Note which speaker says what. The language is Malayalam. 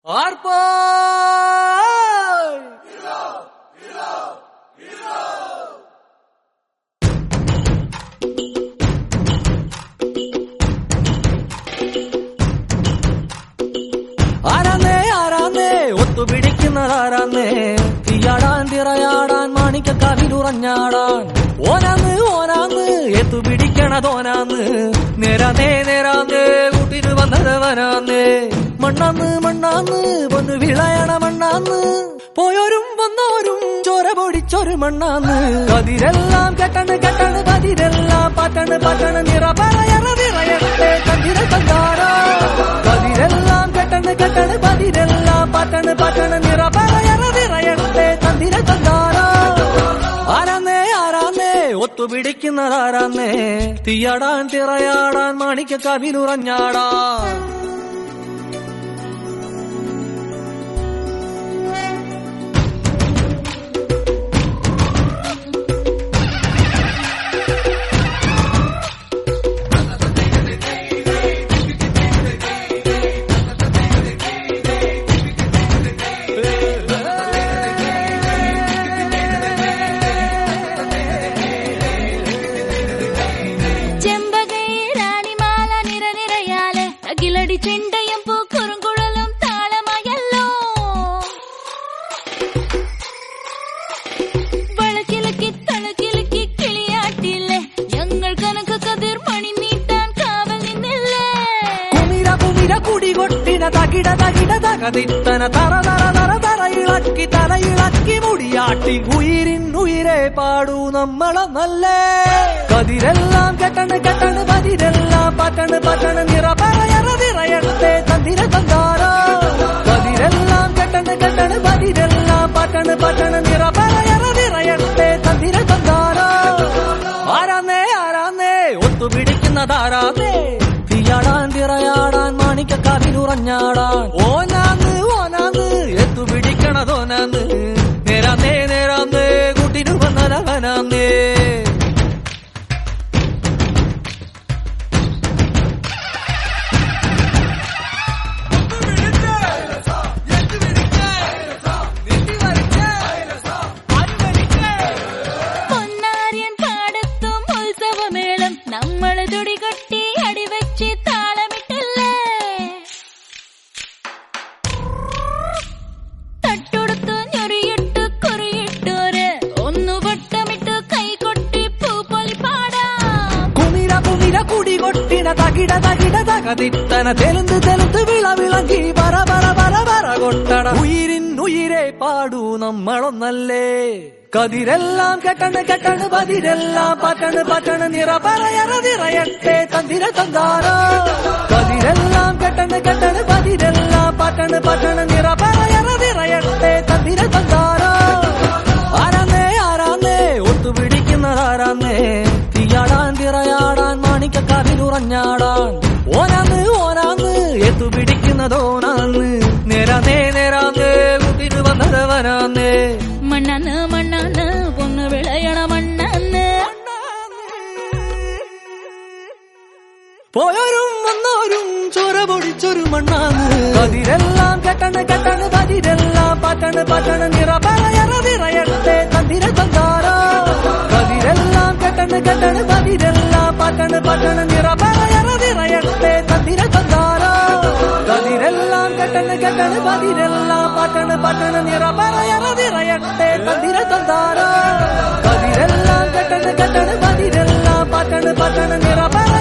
Speaker 1: ആർപ്പാ ആരാന്നേ ആരാന്നേ ഒത്തുപിടിക്കുന്നതാരാന്നേ തീയാടാൻ തിറയാടാൻ മാണിക്ക കവിലുറഞ്ഞാടാൻ ഓനാന്ന് ഓനാന്ന് എത്തുപിടിക്കണതോനാന്ന് നേരാന്നേ നേരാന്നേ കൂട്ടിന് വന്നതവനാന്നേ മണ്ണാന്ന് മണ്ണാന്ന് വന്ന് വിളയണ മണ്ണാന്ന് പോയോരും വന്നോരും ചോര പൊടിച്ചൊരു മണ്ണാന്ന് കതിരെല്ലാം കെട്ടണ് കെട്ടണ് കതിരെല്ലാം പാട്ടണ് പാട്ടണ് നിറ പറയറ നിറയട്ടെ കതിര തന്താരോ കതിരെല്ലാം കെട്ടണ് കെട്ടണ് കതിരെല്ലാം പാട്ടണ് പാട്ടണ് നിറ പറയറ നിറയട്ടെ തന്തിര തന്താരോ ആരാന്നേ ആരാന്നേ ഒത്തുപിടിക്കുന്നതാരാന്നേ തീയാടാൻ തിറയാടാൻ മാണിക്ക കവിനുറഞ്ഞാടാൻ
Speaker 2: ചെമ്പകയിലാണിമാല നിരനിരയാലെ അകിലടി ചെണ്ടയും പൂക്കുറുങ്കുഴലും താളമയല്ലോ വളക്കിലക്കി തളക്കിലക്കി കിളിയാട്ടില്ലേ ഞങ്ങൾ കനക കതിർ മണി നീട്ടാൻ കാവൽ നിന്നില്ലേ
Speaker 1: കുമിര കുമിര കുടി കൊട്ടിന തകിട തകിട തകതിത്തന തറ തറ തറ തറ ഇളക്കി തല ഇളക്കി മുടിയാട്ടി ഉയിരിൻ ഉയിരെ പാടൂ നമ്മളെ നല്ലേ കതിരെല്ലാം കെട്ടണ് കെട്ടണ് പതിരെല്ലാം പട്ടണ് പട്ടണ് നിറ പറയറ നിറയട്ടെ തന്തിര തന്താരോ കതിരെല്ലാം കെട്ടണ് കെട്ടണ് പതിരെല്ലാം പട്ടണ് പട്ടണ് നിറ പറയറ നിറയട്ടെ തന്തിര തന്താരോ ആരാന്നേ ആരാന്നേ ഒത്തുപിടിക്കുന്നതാരാന്നേ തീയാടാൻ തിറയാടാൻ മാണിക്ക കവിനുറഞ്ഞാടാൻ ഓനാന്ന് ഓനാന്ന് എത്തുപിടിക്കണതോനാന്ന് നേരാന്നേ നേരാന്നേ കൂട്ടിനു വന്നതവനാന്നേ
Speaker 2: പൊന്നാര്യൻ പാടത്തും ഉത്സവമേളം നമ്മള് തുടികൊട്ടി അടിവെച്ച് താളമിട്ടില്ലേ തട്ടുടുത്ത് ഞൊറിയിട്ട് കുറിയിട്ടോര് ഒന്നു വട്ടമിട്ട് കൈകൊട്ടി പൂപ്പൊലി പാടാം
Speaker 1: കുമിര കുമിര കുടി കൊട്ടിന തകിട തകിട തകതിത്തന തെലുന്ത് തെലുന്ത് വിള വിളങ്ങി വര വര വര വര കൊട്ടണ ഉയിരിൻ ഉയിരെ പാടൂ നമ്മളൊന്നല്ലേ കതിരെല്ലാം കെട്ടണ് കെട്ടണ് പതിരെല്ലാം പട്ടണ് പട്ടണ് നിറ പറയറ നിറയട്ടെ തന്തിര തന്താരോ കതിരെല്ലാം കെട്ടണ് കെട്ടണ് പതിരെല്ലാം പട്ടണ് പട്ടണ് നിറ പറയറ നിറയട്ടെ തന്തിര തന്താരോ ആരാന്നേ ആരാന്നേ ഒത്തുപിടിക്കുന്നതാരാന്നേ തീയാടാൻ തിറയാടാൻ മാണിക്ക കവിനുറഞ്ഞാടാൻ ഓനാന്ന് ഓനാന്ന് എത്തുപിടിക്കുന്നതോനാന്ന് നേരാന്നേ നേരാന്നേ കുട്ടിന് വന്നതവനാന്നേ
Speaker 2: മണ്ണാന്ന് മണ്ണാന്ന് പൊന്ന് വിളയണ മണ്ണാന്ന്
Speaker 1: പോയോരും വന്നോരും ചോര പൊടിച്ചൊരു മണ്ണാന്ന് കതിരെല്ലാം കെട്ടണ് കെട്ടണ് കതിരെല്ലാം പട്ടണ് പട്ടണ് നിറ പറയറ നിറയട്ടെ തന്തിര തന്താരോ കതിരെല്ലാം കെട്ടണ് കെട്ടണ് കതിരെല്ലാം പട്ടണ് പട്ടണ് നിറ പറയറ നിറയട്ടെ തന്തിര തന്താരോ കതിരെല്ലാം കെട്ടണ് കെട്ടണ് കതിരെല്ലാം പട്ടണ് പട്ടണ് നിറ പറയറ നിറയട്ടെ തന്തിര തന്താരോ കതിരെല്ലാം കെട്ടണ് കെട്ടണ് കതിരെല്ലാം പട്ടണ് പട്ടണ് നിറ പറ